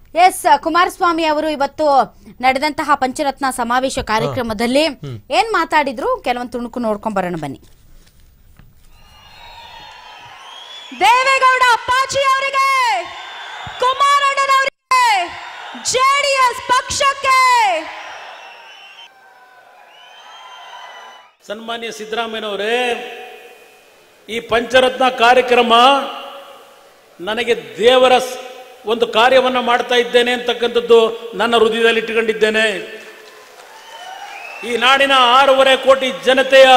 S Kumaraswamy ಅವರು ಇವತ್ತು ನಡೆದಂತಹ ಪಂಚರತ್ನ ಸಮಾವೇಶ ಕಾರ್ಯಕ್ರಮದಲ್ಲಿ ಏನ್ ಮಾತಾಡಿದ್ರು ಕೆಲವೊಂದು ತುಣುಕು ನೋಡ್ಕೊಂಡ್ ಬರೋಣ ಬನ್ನಿ ದೇವೇಗೌಡ ಅಪ್ಪಾಜಿ ಅವರಿಗೆ ಕುಮಾರಣ್ಣನವರಿಗೆ ಜೆಡಿಎಸ್ ಪಕ್ಷಕ್ಕೆ ಸನ್ಮಾನ್ಯ ಸಿದ್ದರಾಮಯ್ಯನವರೇ ಈ ಪಂಚರತ್ನ ಕಾರ್ಯಕ್ರಮ ನನಗೆ ದೇವರ ಸ್- ಒಂದು ಕಾರ್ಯವನ್ನು ಮಾಡ್ತಾ ಇದ್ದೇನೆ ಅಂತಕ್ಕಂಥದ್ದು ನನ್ನ ಹೃದಯದಲ್ಲಿ ಇಟ್ಟುಕೊಂಡಿದ್ದೇನೆ ಈ ನಾಡಿನ ಆರೂವರೆ ಕೋಟಿ ಜನತೆಯ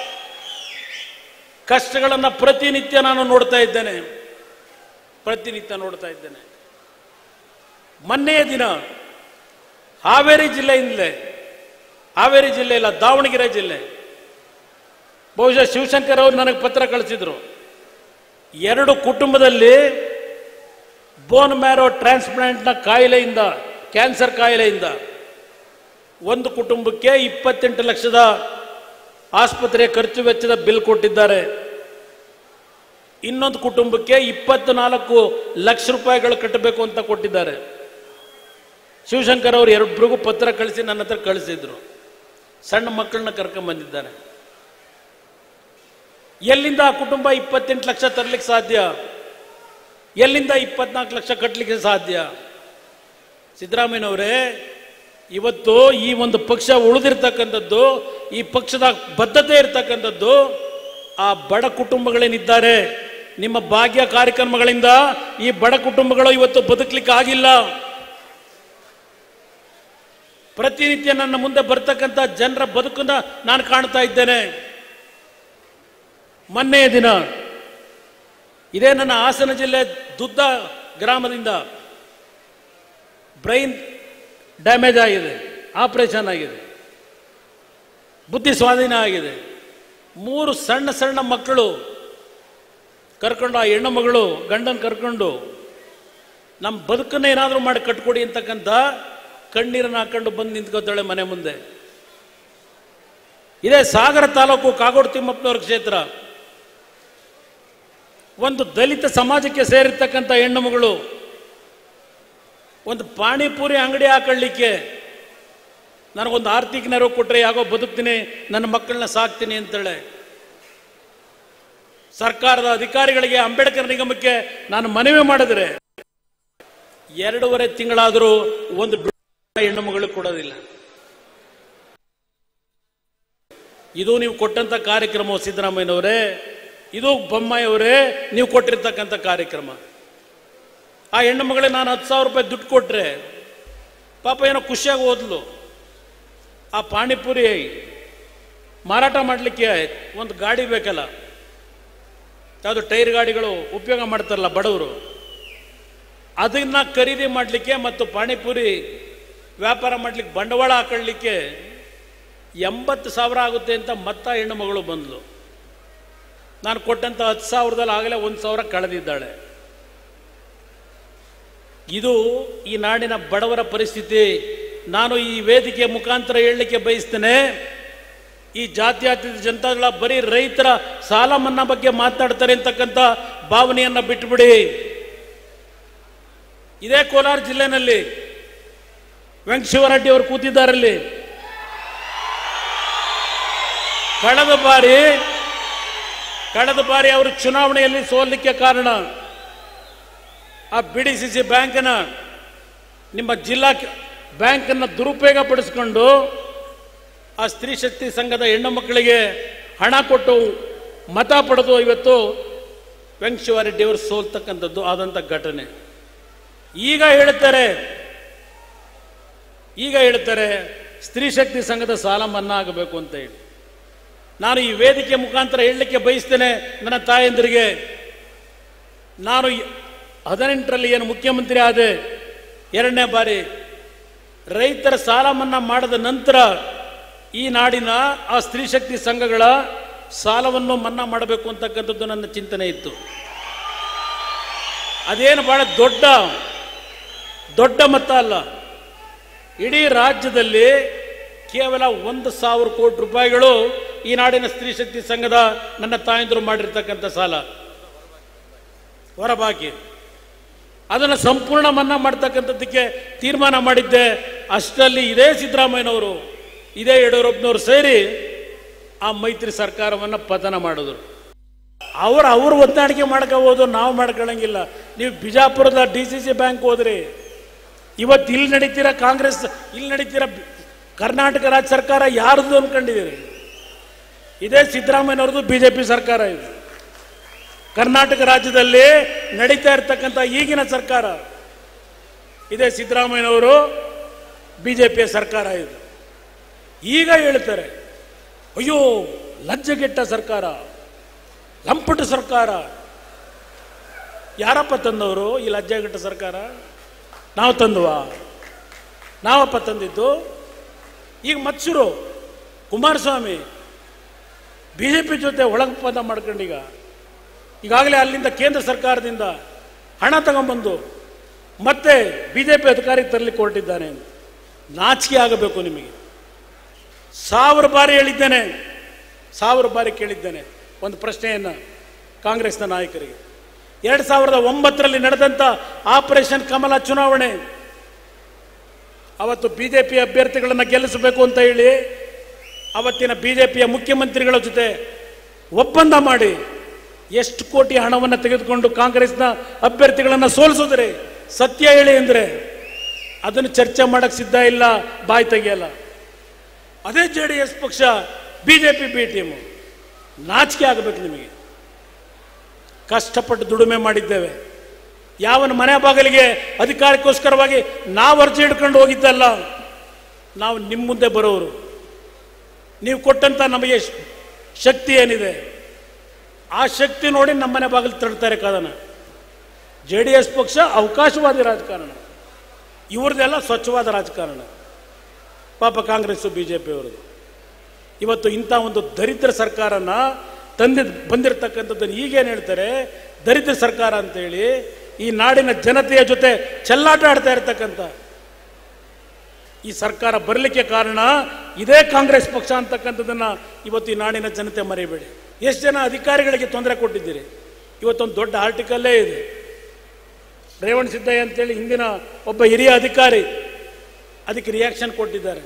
ಕಷ್ಟಗಳನ್ನು ಪ್ರತಿನಿತ್ಯ ನಾನು ನೋಡ್ತಾ ಇದ್ದೇನೆ ಪ್ರತಿನಿತ್ಯ ನೋಡ್ತಾ ಇದ್ದೇನೆ ಮೊನ್ನೆಯ ದಿನ ಹಾವೇರಿ ಜಿಲ್ಲೆಯಿಂದಲೇ ಹಾವೇರಿ ಜಿಲ್ಲೆ ಇಲ್ಲ ದಾವಣಗೆರೆ ಜಿಲ್ಲೆ ಬಹುಶಃ ಶಿವಶಂಕರ್ ಅವರು ನನಗೆ ಪತ್ರ ಕಳಿಸಿದ್ರು ಎರಡು ಕುಟುಂಬದಲ್ಲಿ ಬೋನ್ ಮ್ಯಾರೋ ಟ್ರಾನ್ಸ್ಪ್ಲಾಂಟ್ನ ಕಾಯಿಲೆಯಿಂದ ಕ್ಯಾನ್ಸರ್ ಕಾಯಿಲೆಯಿಂದ ಒಂದು ಕುಟುಂಬಕ್ಕೆ ಇಪ್ಪತ್ತೆಂಟು ಲಕ್ಷದ ಆಸ್ಪತ್ರೆ ಖರ್ಚು ವೆಚ್ಚದ ಬಿಲ್ ಕೊಟ್ಟಿದ್ದಾರೆ ಇನ್ನೊಂದು ಕುಟುಂಬಕ್ಕೆ ಇಪ್ಪತ್ನಾಲ್ಕು ಲಕ್ಷ ರೂಪಾಯಿಗಳು ಕಟ್ಟಬೇಕು ಅಂತ ಕೊಟ್ಟಿದ್ದಾರೆ ಶಿವಶಂಕರ್ ಅವರು ಎರಡರಿಗೂ ಪತ್ರ ಕಳಿಸಿ ನನ್ನ ಹತ್ರ ಕಳಿಸಿದ್ರು ಸಣ್ಣ ಮಕ್ಕಳನ್ನ ಕರ್ಕೊಂಡ್ ಬಂದಿದ್ದಾರೆ ಎಲ್ಲಿಂದ ಆ ಕುಟುಂಬ ಇಪ್ಪತ್ತೆಂಟು ಲಕ್ಷ ತರಲಿಕ್ಕೆ ಸಾಧ್ಯ ಎಲ್ಲಿಂದ ಇಪ್ಪತ್ನಾಲ್ಕು ಲಕ್ಷ ಕಟ್ಟಲಿಕ್ಕೆ ಸಾಧ್ಯ ಸಿದ್ದರಾಮಯ್ಯನವರೇ ಇವತ್ತು ಈ ಒಂದು ಪಕ್ಷ ಉಳಿದಿರ್ತಕ್ಕಂಥದ್ದು ಈ ಪಕ್ಷದ ಬದ್ಧತೆ ಇರ್ತಕ್ಕಂಥದ್ದು ಆ ಬಡ ಕುಟುಂಬಗಳೇನಿದ್ದಾರೆ ನಿಮ್ಮ ಭಾಗ್ಯ ಕಾರ್ಯಕ್ರಮಗಳಿಂದ ಈ ಬಡ ಕುಟುಂಬಗಳು ಇವತ್ತು ಬದುಕಲಿಕ್ಕೆ ಆಗಿಲ್ಲ ಪ್ರತಿನಿತ್ಯ ನನ್ನ ಮುಂದೆ ಬರ್ತಕ್ಕಂಥ ಜನರ ಬದುಕನ್ನ ನಾನು ಕಾಣ್ತಾ ಇದ್ದೇನೆ ಮೊನ್ನೆಯ ದಿನ ಇದೇ ನನ್ನ ಹಾಸನ ಜಿಲ್ಲೆ ದುದ್ದ ಗ್ರಾಮದಿಂದ ಬ್ರೈನ್ ಡ್ಯಾಮೇಜ್ ಆಗಿದೆ ಆಪರೇಷನ್ ಆಗಿದೆ ಬುದ್ಧಿ ಸ್ವಾಧೀನ ಆಗಿದೆ ಮೂರು ಸಣ್ಣ ಸಣ್ಣ ಮಕ್ಕಳು ಕರ್ಕೊಂಡು ಆ ಹೆಣ್ಣು ಮಗಳು ಗಂಡನ ಕರ್ಕೊಂಡು ನಮ್ಮ ಬದುಕನ್ನ ಏನಾದರೂ ಮಾಡಿ ಕಟ್ಕೊಡಿ ಅಂತಕ್ಕಂಥ ಕಣ್ಣೀರನ್ನು ಹಾಕೊಂಡು ಬಂದು ನಿಂತ್ಕೋತಾಳೆ ಮನೆ ಮುಂದೆ ಇದೇ ಸಾಗರ ತಾಲೂಕು ಕಾಗೋಡು ತಿಮ್ಮಪ್ಪನವ್ರ ಕ್ಷೇತ್ರ ಒಂದು ದಲಿತ ಸಮಾಜಕ್ಕೆ ಸೇರಿರ್ತಕ್ಕಂಥ ಹೆಣ್ಣು ಮಗಳು ಒಂದು ಪಾಣಿಪುರಿ ಅಂಗಡಿ ಹಾಕೊಳ್ಳಿಕ್ಕೆ ನನಗೊಂದು ಆರ್ಥಿಕ ನೆರವು ಕೊಟ್ಟರೆ ಯಾಗೋ ಬದುಕ್ತೀನಿ ನನ್ನ ಮಕ್ಕಳನ್ನ ಸಾಕ್ತೀನಿ ಅಂತೇಳೆ ಸರ್ಕಾರದ ಅಧಿಕಾರಿಗಳಿಗೆ ಅಂಬೇಡ್ಕರ್ ನಿಗಮಕ್ಕೆ ನಾನು ಮನವಿ ಮಾಡಿದ್ರೆ ಎರಡೂವರೆ ತಿಂಗಳಾದರೂ ಒಂದು ದುಡ್ಡು ಹೆಣ್ಣು ಮಗಳು ಕೊಡೋದಿಲ್ಲ ಇದು ನೀವು ಕೊಟ್ಟಂತ ಕಾರ್ಯಕ್ರಮ ಸಿದ್ದರಾಮಯ್ಯನವರೇ ಇದು ಬೊಮ್ಮಾಯಿಯವರೇ ನೀವು ಕೊಟ್ಟಿರ್ತಕ್ಕಂಥ ಕಾರ್ಯಕ್ರಮ ಆ ಹೆಣ್ಣು ಮಗಳಿಗೆ ನಾನು ಹತ್ತು ಸಾವಿರ ರೂಪಾಯಿ ದುಡ್ಡು ಕೊಟ್ರೆ ಪಾಪ ಏನೋ ಖುಷಿಯಾಗಿ ಓದ್ಲು ಆ ಪಾನಿಪುರಿ ಮಾರಾಟ ಮಾಡಲಿಕ್ಕೆ ಒಂದು ಗಾಡಿ ಬೇಕಲ್ಲ ಯಾವುದು ಟೈರ್ ಗಾಡಿಗಳು ಉಪಯೋಗ ಮಾಡ್ತಾರಲ್ಲ ಬಡವರು ಅದನ್ನ ಖರೀದಿ ಮಾಡಲಿಕ್ಕೆ ಮತ್ತು ಪಾನಿಪುರಿ ವ್ಯಾಪಾರ ಮಾಡಲಿಕ್ಕೆ ಬಂಡವಾಳ ಹಾಕೊಳ್ಳಿಕ್ಕೆ ಎಂಬತ್ತು ಸಾವಿರ ಆಗುತ್ತೆ ಅಂತ ಮತ್ತ ಹೆಣ್ಣು ಮಗಳು ಬಂದ್ಲು ನಾನು ಕೊಟ್ಟಂತ ಹತ್ತು ಸಾವಿರದಲ್ಲಿ ಆಗಲೇ ಒಂದು ಸಾವಿರ ಕಳೆದಿದ್ದಾಳೆ ಇದು ಈ ನಾಡಿನ ಬಡವರ ಪರಿಸ್ಥಿತಿ ನಾನು ಈ ವೇದಿಕೆ ಮುಖಾಂತರ ಹೇಳಲಿಕ್ಕೆ ಬಯಸ್ತೇನೆ ಈ ಜಾತ್ಯತೀತ ಜನತಾದಳ ಬರೀ ರೈತರ ಸಾಲ ಮನ್ನಾ ಬಗ್ಗೆ ಮಾತನಾಡ್ತಾರೆ ಅಂತಕ್ಕಂಥ ಭಾವನೆಯನ್ನ ಬಿಟ್ಟುಬಿಡಿ ಇದೇ ಕೋಲಾರ ಜಿಲ್ಲೆನಲ್ಲಿ ವೆಂಕಟಶಿವರೆಡ್ಡಿ ಅವರು ಕೂತಿದ್ದಾರಲ್ಲಿ ಕಳೆದ ಬಾರಿ ಕಳೆದ ಬಾರಿ ಅವರು ಚುನಾವಣೆಯಲ್ಲಿ ಸೋಲಿಕ್ಕೆ ಕಾರಣ ಆ ಬಿ ಡಿ ಸಿ ಸಿ ಬ್ಯಾಂಕ್ನ ನಿಮ್ಮ ಜಿಲ್ಲಾ ಕ- ಬ್ಯಾಂಕನ್ನು ದುರುಪಯೋಗ ಪಡಿಸ್ಕೊಂಡು ಆ ಸ್ತ್ರೀ ಶಕ್ತಿ ಸಂಘದ ಹೆಣ್ಣು ಮಕ್ಕಳಿಗೆ ಹಣ ಕೊಟ್ಟು ಮತ ಪಡೆದು ಇವತ್ತು ವೆಂಕಟಶಿವಾರೆಡ್ಡಿ ಅವರು ಸೋಲ್ತಕ್ಕಂಥದ್ದು ಆದಂಥ ಘಟನೆ ಈಗ ಹೇಳ್ತಾರೆ ಈಗ ಹೇಳ್ತಾರೆ ಸ್ತ್ರೀ ಶಕ್ತಿ ಸಂಘದ ಸಾಲ ಮನ್ನಾ ಆಗಬೇಕು ಅಂತ ಹೇಳಿ ನಾನು ಈ ವೇದಿಕೆ ಮುಖಾಂತರ ಹೇಳಲಿಕ್ಕೆ ಬಯಸ್ತೇನೆ ನನ್ನ ತಾಯಂದಿರಿಗೆ ನಾನು ಈ ಹದಿನೆಂಟರಲ್ಲಿ ಏನು ಮುಖ್ಯಮಂತ್ರಿ ಆದೆ ಎರಡನೇ ಬಾರಿ ರೈತರ ಸಾಲ ಮನ್ನಾ ಮಾಡಿದ ನಂತರ ಈ ನಾಡಿನ ಆ ಸ್ತ್ರೀ ಶಕ್ತಿ ಸಂಘಗಳ ಸಾಲವನ್ನು ಮನ್ನಾ ಮಾಡಬೇಕು ಅಂತಕ್ಕಂಥದ್ದು ನನ್ನ ಚಿಂತನೆ ಇತ್ತು ಅದೇನು ಬಹಳ ದೊಡ್ಡ ದೊಡ್ಡ ಮೊತ್ತ ಅಲ್ಲ ಇಡೀ ರಾಜ್ಯದಲ್ಲಿ ಕೇವಲ ಒಂದು ಸಾವಿರ ಕೋಟಿ ರೂಪಾಯಿಗಳು ಈ ನಾಡಿನ ಸ್ತ್ರೀ ಶಕ್ತಿ ಸಂಘದ ನನ್ನ ತಾಯಂದಿರು ಮಾಡಿರ್ತಕ್ಕಂಥ ಸಾಲ ಹೊರಬಾಕಿ ಅದನ್ನು ಸಂಪೂರ್ಣ ಮನ್ನಾ ಮಾಡ್ತಕ್ಕಂಥದ್ದಕ್ಕೆ ತೀರ್ಮಾನ ಮಾಡಿದ್ದೆ ಅಷ್ಟರಲ್ಲಿ ಇದೇ ಸಿದ್ದರಾಮಯ್ಯನವರು ಇದೇ ಯಡಿಯೂರಪ್ಪನವರು ಸೇರಿ ಆ ಮೈತ್ರಿ ಸರ್ಕಾರವನ್ನು ಪತನ ಮಾಡಿದ್ರು ಅವ್ರು ಅವ್ರು ಹೊಂದಾಣಿಕೆ ಮಾಡ್ಕೋಬೋದು ನಾವು ಮಾಡ್ಕೊಳ್ಳಂಗಿಲ್ಲ ನೀವು ಬಿಜಾಪುರದ ಡಿ ಸಿ ಸಿ ಬ್ಯಾಂಕ್ ಹೋದ್ರಿ ಇವತ್ತು ಇಲ್ಲಿ ನಡೀತಿರೋ ಕಾಂಗ್ರೆಸ್ ಇಲ್ಲಿ ನಡೀತಿರೋ ಬಿ- ಕರ್ನಾಟಕ ರಾಜ್ಯ ಸರ್ಕಾರ ಯಾರ್ದು ಅನ್ಕೊಂಡಿದ್ದೀರಿ ಇದೇ ಸಿದ್ದರಾಮಯ್ಯನವ್ರದ್ದು ಬಿ ಜೆ ಪಿ ಸರ್ಕಾರ ಇದು ಕರ್ನಾಟಕ ರಾಜ್ಯದಲ್ಲಿ ನಡೀತಾ ಇರ್ತಕ್ಕಂಥ ಈಗಿನ ಸರ್ಕಾರ ಇದೇ ಸಿದ್ದರಾಮಯ್ಯನವರು ಬಿ ಜೆ ಪಿಯ ಸರ್ಕಾರ ಇದು ಈಗ ಹೇಳ್ತಾರೆ ಅಯ್ಯೋ ಲಜ್ಜೆಗೆಟ್ಟ ಸರ್ಕಾರ ಲಂಪಟ ಸರ್ಕಾರ ಯಾರಪ್ಪ ತಂದವರು ಈ ಲಜ್ಜೆಗೆಟ್ಟ ಸರ್ಕಾರ ನಾವು ತಂದುವಾ ನಾವಪ್ಪ ತಂದಿದ್ದು ಈಗ ಮತ್ಸರು ಕುಮಾರಸ್ವಾಮಿ ಬಿ ಜೆ ಪಿ ಜೊತೆ ಒಳಗಪ್ಪಂದ ಮಾಡ್ಕೊಂಡೀಗ ಈಗಾಗಲೇ ಅಲ್ಲಿಂದ ಕೇಂದ್ರ ಸರ್ಕಾರದಿಂದ ಹಣ ತಗೊಂಬಂದು ಮತ್ತೆ ಬಿ ಜೆ ಪಿ ಅಧಿಕಾರಿ ತರಲಿಕ್ಕೆ ಹೊರಟಿದ್ದಾನೆ ನಾಚಿಕೆ ಆಗಬೇಕು ನಿಮಗೆ ಸಾವಿರ ಬಾರಿ ಹೇಳಿದ್ದೇನೆ ಸಾವಿರ ಬಾರಿ ಕೇಳಿದ್ದೇನೆ ಒಂದು ಪ್ರಶ್ನೆಯನ್ನು ಕಾಂಗ್ರೆಸ್ನ ನಾಯಕರಿಗೆ ಎರಡು ಸಾವಿರದ ಒಂಬತ್ತರಲ್ಲಿ ನಡೆದಂಥ ಆಪರೇಷನ್ ಕಮಲ ಚುನಾವಣೆ ಅವತ್ತು ಬಿ ಜೆ ಪಿ ಅಭ್ಯರ್ಥಿಗಳನ್ನು ಗೆಲ್ಲಿಸಬೇಕು ಅಂತ ಹೇಳಿ ಅವತ್ತಿನ ಬಿ ಜೆ ಪಿಯ ಮುಖ್ಯಮಂತ್ರಿಗಳ ಜೊತೆ ಒಪ್ಪಂದ ಮಾಡಿ ಎಷ್ಟು ಕೋಟಿ ಹಣವನ್ನು ತೆಗೆದುಕೊಂಡು ಕಾಂಗ್ರೆಸ್ನ ಅಭ್ಯರ್ಥಿಗಳನ್ನು ಸೋಲಿಸಿದ್ರೆ ಸತ್ಯ ಹೇಳಿ ಅಂದರೆ ಅದನ್ನು ಚರ್ಚೆ ಮಾಡಕ್ಕೆ ಸಿದ್ಧ ಇಲ್ಲ ಬಾಯಿ ತೆಗೆಯಲ್ಲ ಅದೇ ಜೆ ಡಿ ಎಸ್ ಪಕ್ಷ B J P B team ನಾಚಿಕೆ ಆಗಬೇಕು ನಿಮಗೆ ಕಷ್ಟಪಟ್ಟು ದುಡಿಮೆ ಮಾಡಿದ್ದೇವೆ ಯಾವನ ಮನೆ ಬಾಗಿಲಿಗೆ ಅಧಿಕಾರಕ್ಕೋಸ್ಕರವಾಗಿ ನಾವು ಅರ್ಜಿ ಹಿಡ್ಕೊಂಡು ಹೋಗಿದ್ದಲ್ಲ ನಾವು ನಿಮ್ಮ ಮುಂದೆ ಬರೋರು ನೀವು ಕೊಟ್ಟಂತ ನಮಗೆ ಶ- ಶಕ್ತಿ ಏನಿದೆ ಆ ಶಕ್ತಿ ನೋಡಿ ನಮ್ಮನೆ ಬಾಗಿಲು ತಡ್ತಾರೆ ಕದನ ಜೆ ಡಿ ಎಸ್ ಪಕ್ಷ ಅವಕಾಶವಾದಿ ರಾಜಕಾರಣ ಇವ್ರದ್ದೆಲ್ಲ ಸ್ವಚ್ಛವಾದ ರಾಜಕಾರಣ ಪಾಪ ಕಾಂಗ್ರೆಸ್ಸು ಬಿ ಜೆ ಪಿಯವರದು ಇವತ್ತು ಇಂಥ ಒಂದು ದರಿದ್ರ ಸರ್ಕಾರನ ತಂದೆ ಬಂದಿರತಕ್ಕಂಥದ್ದನ್ನು ಈಗೇನು ಹೇಳ್ತಾರೆ ದರಿದ್ರ ಸರ್ಕಾರ ಅಂತೇಳಿ ಈ ನಾಡಿನ ಜನತೆಯ ಜೊತೆ ಚೆಲ್ಲಾಟ ಆಡ್ತಾ ಇರ್ತಕ್ಕಂಥ ಈ ಸರ್ಕಾರ ಬರಲಿಕ್ಕೆ ಕಾರಣ ಇದೇ ಕಾಂಗ್ರೆಸ್ ಪಕ್ಷ ಅಂತಕ್ಕಂಥದ್ದನ್ನ ಇವತ್ತು ಈ ನಾಡಿನ ಜನತೆ ಮರೆಯಬೇಡಿ ಎಷ್ಟು ಜನ ಅಧಿಕಾರಿಗಳಿಗೆ ತೊಂದರೆ ಕೊಟ್ಟಿದ್ದೀರಿ ಇವತ್ತೊಂದು ದೊಡ್ಡ ಆರ್ಟಿಕಲ್ಲೇ ಇದೆ ರೇವಣ್ ಸಿದ್ದಯ್ಯ ಅಂತೇಳಿ ಹಿಂದಿನ ಒಬ್ಬ ಹಿರಿಯ ಅಧಿಕಾರಿ ಅದಕ್ಕೆ ರಿಯಾಕ್ಷನ್ ಕೊಟ್ಟಿದ್ದಾರೆ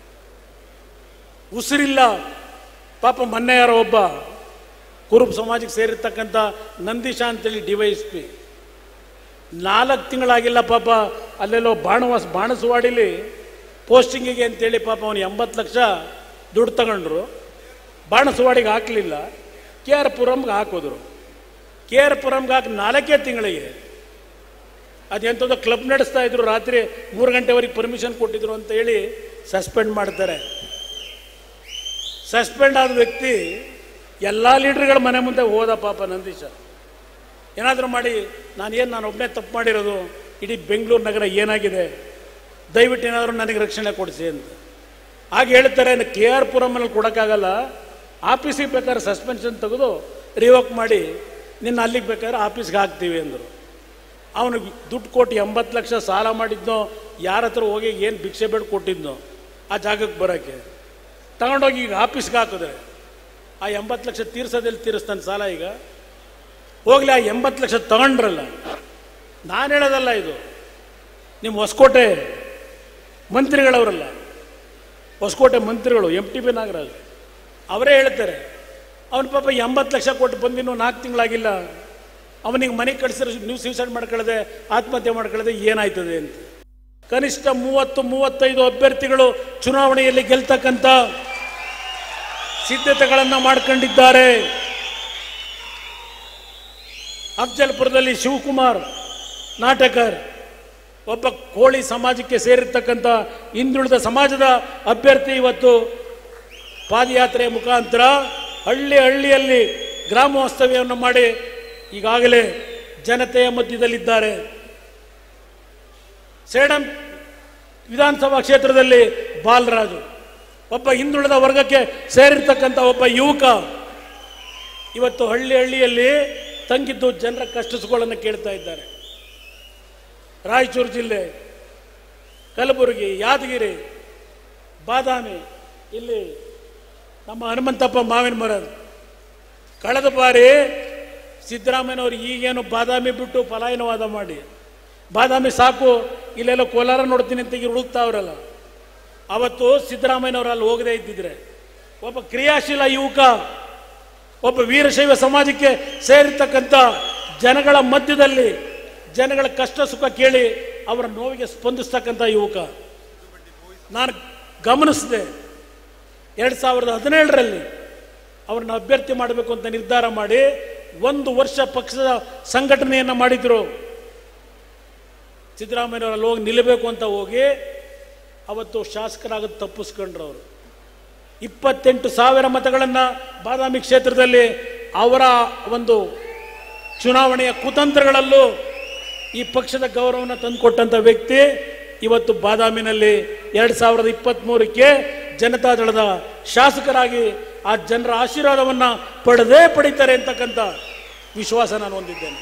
ಉಸಿರಿಲ್ಲ ಪಾಪ ಮೊನ್ನೆ ಯಾರೋ ಒಬ್ಬ ಕುರುಬ ಸಮಾಜಕ್ಕೆ ಸೇರಿರ್ತಕ್ಕಂಥ ನಂದೀಶ ಅಂತೇಳಿ ಡಿ ವೈ ಎಸ್ ಪಿ ನಾಲ್ಕು ತಿಂಗಳಾಗಿಲ್ಲ ಪಾಪ ಅಲ್ಲೆಲ್ಲೋ ಬಾಣವಾಸ ಬಾಣಸವಾಡಿಲಿ ಪೋಸ್ಟಿಂಗಿಗೆ ಅಂತೇಳಿ ಪಾಪ ಅವನು ಎಂಬತ್ತು ಲಕ್ಷ ದುಡ್ಡು ತಗೊಂಡ್ರು ಬಾಣಸವಾಡಿಗೆ ಹಾಕಲಿಲ್ಲ ಕೆ ಆರ್ ಪುರಂಗೆ ಹಾಕಿದ್ರು ಕೆ ಆರ್ ಪುರಂಗೆ ಹಾಕಿ ನಾಲ್ಕೇ ತಿಂಗಳಿಗೆ ಅದೆಂಥದ್ದು ಕ್ಲಬ್ ನಡೆಸ್ತಾ ಇದ್ರು ರಾತ್ರಿ ಮೂರು ಗಂಟೆವರೆಗೆ ಪರ್ಮಿಷನ್ ಕೊಟ್ಟಿದ್ರು ಅಂತ ಹೇಳಿ ಸಸ್ಪೆಂಡ್ ಮಾಡ್ತಾರೆ ಸಸ್ಪೆಂಡ್ ಆದ ವ್ಯಕ್ತಿ ಎಲ್ಲ ಲೀಡರ್ಗಳ ಮನೆ ಮುಂದೆ ಹೋದ ಪಾಪ ನಂದೀಶ ಏನಾದರೂ ಮಾಡಿ ನಾನೇನು ನಾನು ಒಬ್ಬನೇ ತಪ್ಪು ಮಾಡಿರೋದು ಇಡೀ ಬೆಂಗಳೂರು ನಗರ ಏನಾಗಿದೆ ದಯವಿಟ್ಟು ಏನಾದರೂ ನನಗೆ ರಕ್ಷಣೆ ಕೊಡಿಸಿ ಅಂತ ಆಗ ಹೇಳ್ತಾರೆ ಕೆ ಆರ್ ಪುರಮಲ್ಲಿ ಕೊಡೋಕ್ಕಾಗಲ್ಲ ಆಫೀಸಿಗೆ ಬೇಕಾದ್ರೆ ಸಸ್ಪೆನ್ಷನ್ ತೆಗೆದು ರಿವೋಕ್ ಮಾಡಿ ನಿನ್ನ ಅಲ್ಲಿಗೆ ಬೇಕಾದ್ರೆ ಆಫೀಸ್ಗೆ ಹಾಕ್ತೀವಿ ಅಂದರು ಅವನು ದುಡ್ಡು ಕೊಟ್ಟು ಎಂಬತ್ತು ಲಕ್ಷ ಸಾಲ ಮಾಡಿದ್ನೋ ಯಾರ ಹತ್ರ ಹೋಗಿ ಏನು ಭಿಕ್ಷೆ ಬೇಡ ಕೊಟ್ಟಿದ್ನೋ ಆ ಜಾಗಕ್ಕೆ ಬರೋಕ್ಕೆ ತಗೊಂಡೋಗಿ ಈಗ ಆಫೀಸ್ಗೆ ಹಾಕಿದ್ರೆ ಆ ಎಂಬತ್ತು ಲಕ್ಷ ತೀರ್ಸೋದಲ್ಲಿ ತೀರಿಸ್ತಾನೆ ಸಾಲ ಈಗ ಹೋಗ್ಲಿ ಆ ಎಂಬತ್ತು ಲಕ್ಷ ತಗೊಂಡ್ರಲ್ಲ ನಾನು ಹೇಳೋದಲ್ಲ ಇದು ನಿಮ್ಮ ಹೊಸಕೋಟೆ ಮಂತ್ರಿಗಳವರಲ್ಲ ಹೊಸಕೋಟೆ ಮಂತ್ರಿಗಳು ಎಂ ಟಿ ಬಿ ನಾಗರಾಜ್ ಅವರೇ ಹೇಳ್ತಾರೆ ಅವನ ಪಾಪ ಎಂಬತ್ತು ಲಕ್ಷ ಕೊಟ್ಟು ಬಂದಿನ್ನು ನಾಲ್ಕು ತಿಂಗಳಾಗಿಲ್ಲ ಅವನಿಗೆ ಮನೆ ಕಳಿಸಿದ್ರೆ ನೀವು ಸೂಸೈಡ್ ಮಾಡ್ಕೊಳ್ಳದೆ ಆತ್ಮಹತ್ಯೆ ಮಾಡ್ಕೊಳ್ಳದೆ ಏನಾಯ್ತದೆ ಅಂತ ಕನಿಷ್ಠ ಮೂವತ್ತು ಮೂವತ್ತೈದು ಅಭ್ಯರ್ಥಿಗಳು ಚುನಾವಣೆಯಲ್ಲಿ ಗೆಲ್ತಕ್ಕಂಥ ಸಿದ್ಧತೆಗಳನ್ನು ಮಾಡ್ಕೊಂಡಿದ್ದಾರೆ ಅಫ್ಜಲ್ಪುರದಲ್ಲಿ ಶಿವಕುಮಾರ್ ನಾಟಕರ್ ಒಬ್ಬ ಕೋಳಿ ಸಮಾಜಕ್ಕೆ ಸೇರಿರ್ತಕ್ಕಂಥ ಹಿಂದುಳಿದ ಸಮಾಜದ ಅಭ್ಯರ್ಥಿ ಇವತ್ತು ಪಾದಯಾತ್ರೆ ಮುಖಾಂತರ ಹಳ್ಳಿ ಹಳ್ಳಿಯಲ್ಲಿ ಗ್ರಾಮ ವಾಸ್ತವ್ಯವನ್ನು ಮಾಡಿ ಈಗಾಗಲೇ ಜನತೆಯ ಮಧ್ಯದಲ್ಲಿದ್ದಾರೆ ಸೇಡಂ ವಿಧಾನಸಭಾ ಕ್ಷೇತ್ರದಲ್ಲಿ ಬಾಲರಾಜು ಒಬ್ಬ ಹಿಂದುಳಿದ ವರ್ಗಕ್ಕೆ ಸೇರಿರ್ತಕ್ಕಂಥ ಒಬ್ಬ ಯುವಕ ಇವತ್ತು ಹಳ್ಳಿ ಹಳ್ಳಿಯಲ್ಲಿ ತಂಗಿದ್ದು ಜನರ ಕಷ್ಟ ಸುಖಗಳನ್ನು ಕೇಳ್ತಾ ಇದ್ದಾರೆ ರಾಯಚೂರು ಜಿಲ್ಲೆ ಕಲಬುರಗಿ ಯಾದಗಿರಿ ಬಾದಾಮಿ ಇಲ್ಲಿ ನಮ್ಮ ಹನುಮಂತಪ್ಪ ಮಾವಿನ ಮರ ಕಳೆದ ಬಾರಿ ಸಿದ್ದರಾಮಯ್ಯನವರು ಈಗೇನು ಬಾದಾಮಿ ಬಿಟ್ಟು ಪಲಾಯನವಾದ ಮಾಡಿ ಬಾದಾಮಿ ಸಾಕು ಇಲ್ಲೆಲ್ಲ ಕೋಲಾರ ನೋಡ್ತೀನಿ ಅಂತ ಈಗ ಹುಡುಕ್ತಾವ್ರಲ್ಲ ಅವತ್ತು ಸಿದ್ದರಾಮಯ್ಯನವರು ಅಲ್ಲಿ ಹೋಗದೇ ಇದ್ದಿದ್ರೆ ಒಬ್ಬ ಕ್ರಿಯಾಶೀಲ ಯುವಕ ಒಬ್ಬ ವೀರಶೈವ ಸಮಾಜಕ್ಕೆ ಸೇರಿರ್ತಕ್ಕಂಥ ಜನಗಳ ಮಧ್ಯದಲ್ಲಿ ಜನಗಳ ಕಷ್ಟ ಸುಖ ಕೇಳಿ ಅವರ ನೋವಿಗೆ ಸ್ಪಂದಿಸ್ತಕ್ಕಂಥ ಯುವಕ ನಾನು ಗಮನಿಸಿದೆ ಎರಡು ಸಾವಿರದ ಹದಿನೇಳರಲ್ಲಿ ಅವ್ರನ್ನ ಅಭ್ಯರ್ಥಿ ಮಾಡಬೇಕು ಅಂತ ನಿರ್ಧಾರ ಮಾಡಿ ಒಂದು ವರ್ಷ ಪಕ್ಷದ ಸಂಘಟನೆಯನ್ನು ಮಾಡಿದ್ರು ಸಿದ್ದರಾಮಯ್ಯನವರಲ್ಲಿ ಹೋಗಿ ನಿಲ್ಲಬೇಕು ಅಂತ ಹೋಗಿ ಅವತ್ತು ಶಾಸಕರಾಗೋದು ತಪ್ಪಿಸ್ಕೊಂಡ್ರು ಅವರು ಇಪ್ಪತ್ತೆಂಟು ಸಾವಿರ ಮತಗಳನ್ನು ಬಾದಾಮಿ ಕ್ಷೇತ್ರದಲ್ಲಿ ಅವರ ಒಂದು ಚುನಾವಣೆಯ ಕುತಂತ್ರಗಳಲ್ಲೂ ಈ ಪಕ್ಷದ ಗೌರವವನ್ನು ತಂದುಕೊಟ್ಟಂಥ ವ್ಯಕ್ತಿ ಇವತ್ತು ಬಾದಾಮಿನಲ್ಲಿ ಎರಡು ಸಾವಿರದ ಇಪ್ಪತ್ತ್ಮೂರಕ್ಕೆ ಜನತಾದಳದ ಶಾಸಕರಾಗಿ ಆ ಜನರ ಆಶೀರ್ವಾದವನ್ನು ಪಡೆದೇ ಪಡಿತಾರೆ ಅಂತಕ್ಕಂಥ ವಿಶ್ವಾಸ ನಾನು ಹೊಂದಿದ್ದೇನೆ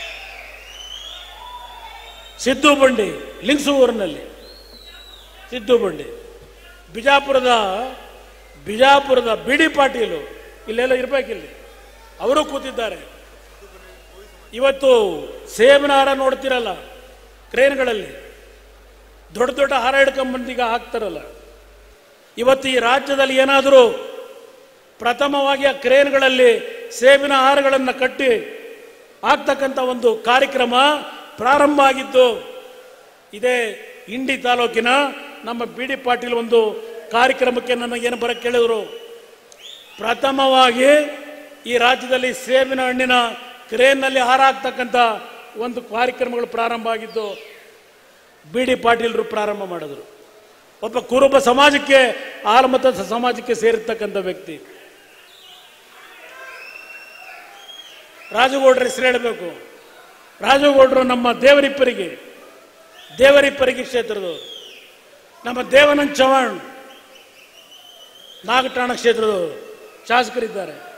ಸಿದ್ದು ಬಂಡಿ ಲಿಂಗ್ಸೂರಿನಲ್ಲಿ ಸಿದ್ದು ಬಂಡಿ ಬಿಜಾಪುರದ ಬಿಜಾಪುರದ ಬಿಡಿ ಪಾಟೀಲು ಇಲ್ಲೆಲ್ಲ ಇರ್ಬೇಕಿಲ್ಲಿ ಅವರು ಕೂತಿದ್ದಾರೆ ಇವತ್ತು ಸೇಬಿನ ಹಾರ ನೋಡ್ತಿರಲ್ಲ ಕ್ರೇನ್ಗಳಲ್ಲಿ ದೊಡ್ಡ ದೊಡ್ಡ ಹಾರ ಹಿಡ್ಕೊಂಬಂದೀಗ ಹಾಕ್ತಾರಲ್ಲ ಇವತ್ತು ಈ ರಾಜ್ಯದಲ್ಲಿ ಏನಾದರೂ ಪ್ರಥಮವಾಗಿ ಆ ಕ್ರೇನ್ಗಳಲ್ಲಿ ಸೇಬಿನ ಹಾರಗಳನ್ನು ಕಟ್ಟಿ ಆಗ್ತಕ್ಕಂಥ ಒಂದು ಕಾರ್ಯಕ್ರಮ ಪ್ರಾರಂಭ ಆಗಿದ್ದು ಇದೇ ಇಂಡಿ ತಾಲೂಕಿನ ನಮ್ಮ ಬಿ ಡಿ ಪಾಟೀಲ್ ಒಂದು ಕಾರ್ಯಕ್ರಮಕ್ಕೆ ನನಗೇನು ಬರಕ್ಕೆ ಕೇಳಿದ್ರು ಪ್ರಥಮವಾಗಿ ಈ ರಾಜ್ಯದಲ್ಲಿ ಸೇಬಿನ ಹಣ್ಣಿನ ಕ್ರೇನ್ನಲ್ಲಿ ಹಾರ ಹಾಕ್ತಕ್ಕಂಥ ಒಂದು ಕಾರ್ಯಕ್ರಮಗಳು ಪ್ರಾರಂಭ ಆಗಿದ್ದು ಬಿ ಡಿ ಪಾಟೀಲ್ರು ಪ್ರಾರಂಭ ಮಾಡಿದ್ರು ಒಬ್ಬ ಕುರುಬ ಸಮಾಜಕ್ಕೆ ಆಲಮತ ಸಮಾಜಕ್ಕೆ ಸೇರಿರ್ತಕ್ಕಂಥ ವ್ಯಕ್ತಿ ರಾಜಗೌಡ್ರ ಹೆಸರು ಹೇಳಬೇಕು ರಾಜಗೌಡರು ನಮ್ಮ ದೇವರಿಪ್ಪರಿಗೆ ದೇವರಿಪ್ಪರಿಗೆ ಕ್ಷೇತ್ರದವರು ನಮ್ಮ ದೇವನಂದ್ ಚವಾಣ್ ನಾಗಠಾಣ ಕ್ಷೇತ್ರದವರು ಶಾಸಕರಿದ್ದಾರೆ